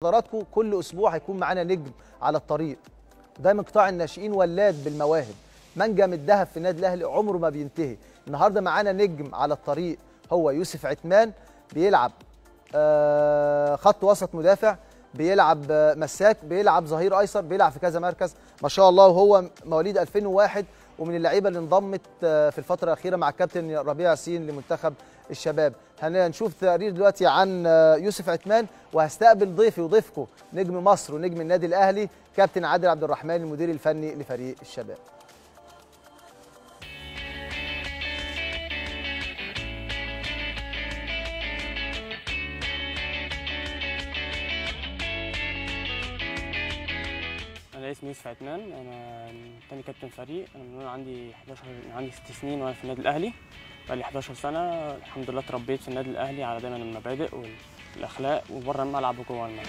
حضراتكم كل اسبوع هيكون معانا نجم على الطريق دايما قطاع الناشئين ولاد بالمواهب منجم الذهب في النادي الاهلي عمره ما بينتهي النهارده معانا نجم على الطريق هو يوسف عثمان بيلعب آه، خط وسط مدافع بيلعب آه، مساك بيلعب ظهير ايسر بيلعب في كذا مركز ما شاء الله وهو مواليد 2001 ومن اللعيبه اللي انضمت آه، في الفتره الاخيره مع الكابتن ربيع ياسين لمنتخب الشباب هنشوف تقرير دلوقتي عن آه، يوسف عثمان وهستقبل ضيفي وضيفكم نجم مصر ونجم النادي الاهلي كابتن عادل عبد الرحمن المدير الفني لفريق الشباب انا اسمي يوسف عثمان انا تاني كابتن فريق انا من وانا عندي 11 من عندي ست سنين وانا في النادي الاهلي بقالي 11 سنه الحمد لله اتربيت في النادي الاهلي على دايما المبادئ والاخلاق وبره الملعب وجوه الملعب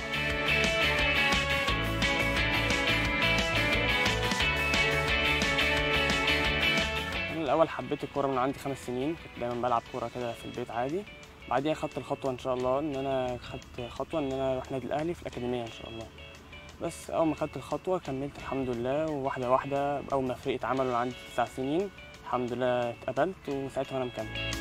انا الاول حبيت الكوره من عندي خمس سنين كنت دايما بلعب كوره كده في البيت عادي بعديها خدت الخطوه ان شاء الله ان انا خدت خطوه ان انا اروح النادي الاهلي في الاكاديميه ان شاء الله بس اول ما خدت الخطوه كملت الحمد لله وواحده واحده اول ما فريق اتعمل وانا عندي تسع سنين الحمد لله اتقبلت وساعتها وانا مكمل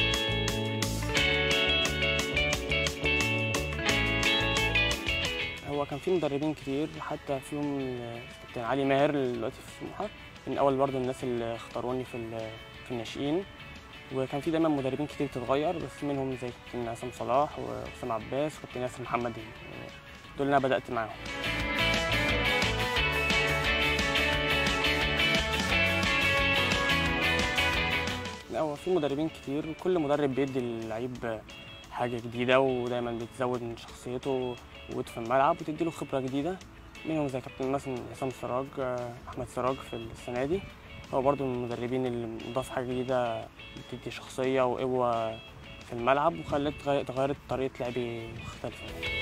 هو كان في مدربين كتير حتى فيهم كابتن علي ماهر دلوقتي في سموحه من اول برضه الناس اللي اختاروني في ال- في الناشئين وكان في دايما مدربين كتير بتتغير بس منهم زي كابتن عصام صلاح وحسام عباس وكابتن ياسر محمدي دول اللي انا بدات معاهم لا هو في مدربين كتير كل مدرب بيدي اللعيب حاجة جديدة ودايما بتزود من شخصيته وقوته في الملعب وتديله خبرة جديدة منهم زي كابتن مثلا عصام سراج آه، أحمد سراج في السنة دي هو برضو من المدربين اللي ضاف حاجة جديدة بتدي شخصية وقوة في الملعب وخلت غي- اتغيرت طريقة لعبي مختلفة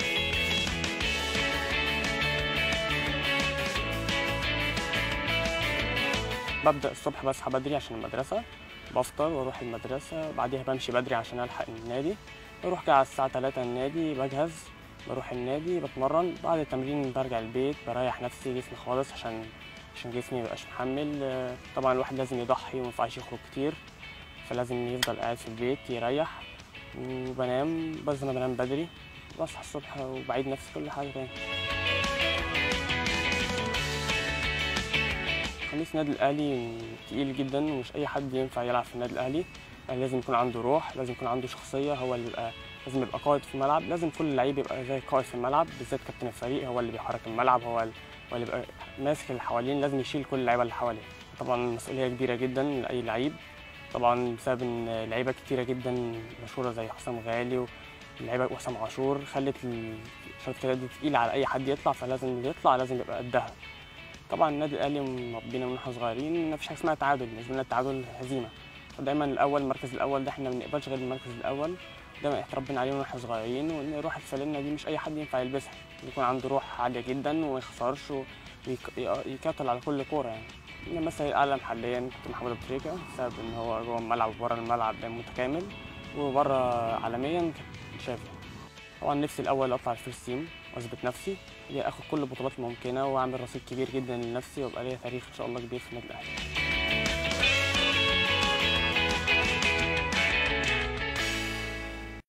ببدأ الصبح بصحى بدري عشان المدرسة بفطر واروح المدرسة بعديها بمشي بدري عشان ألحق النادي بروح كده على الساعة 3 النادي بجهز بروح النادي بتمرن بعد التمرين برجع البيت بريح نفسي جسمي خالص عشان عشان جسمي ميبقاش محمل آه، طبعا الواحد لازم يضحي ومينفعش يخرج كتير فلازم يفضل قاعد في البيت يريح وبنام بس انا بنام بدري بصحى الصبح وبعيد نفس كل حاجة تاني قميص النادي الأهلي تقيل جدا ومش أي حد ينفع يلعب في النادي الأهلي يعني لازم يكون عنده روح لازم يكون عنده شخصية هو اللي يبقى لازم يبقى قائد في الملعب لازم كل لعيب يبقى زي قائد في الملعب بالذات كابتن الفريق هو اللي بيحرك الملعب هو ال- هو اللي يبقى ماسك اللي حوالين لازم يشيل كل اللعيبه اللي حواليه طبعا مسؤولية كبيرة جدا لأي لعيب طبعا بسبب ان لعيبه كتيره جدا مشهوره زي حسام غالي ولعيبه وحسام عاشور خلت ال- شوط كده دي تقيله على اي حد يطلع فلازم اللي يطلع لازم يبقى قدها طبعا النادي الاهلي مربينا من احنا صغيرين مفيش حاجه اسمها تعادل بالنسبه لنا التعادل هزيمه فدايما الاول المركز الاول ده احنا ما بنقبلش غير المركز الاول دايما اتربينا عليه من واحنا صغيرين وان روح الفانلة دي مش اي حد ينفع يلبسها يكون عنده روح عاليه جدا وما يخسرش ويقاتل على كل كوره يعني أنا مثلا الاعلى محليا كابتن محمود ابو تريكه بسبب ان هو جوه الملعب وبره الملعب دايما متكامل وبره عالميا كابتن شافي طبعا نفسي الاول اطلع الفيرست تيم واثبت نفسي هي اخد كل البطولات الممكنه واعمل رصيد كبير جدا لنفسي وابقى ليا تاريخ ان شاء الله كبير في النادي الاهلي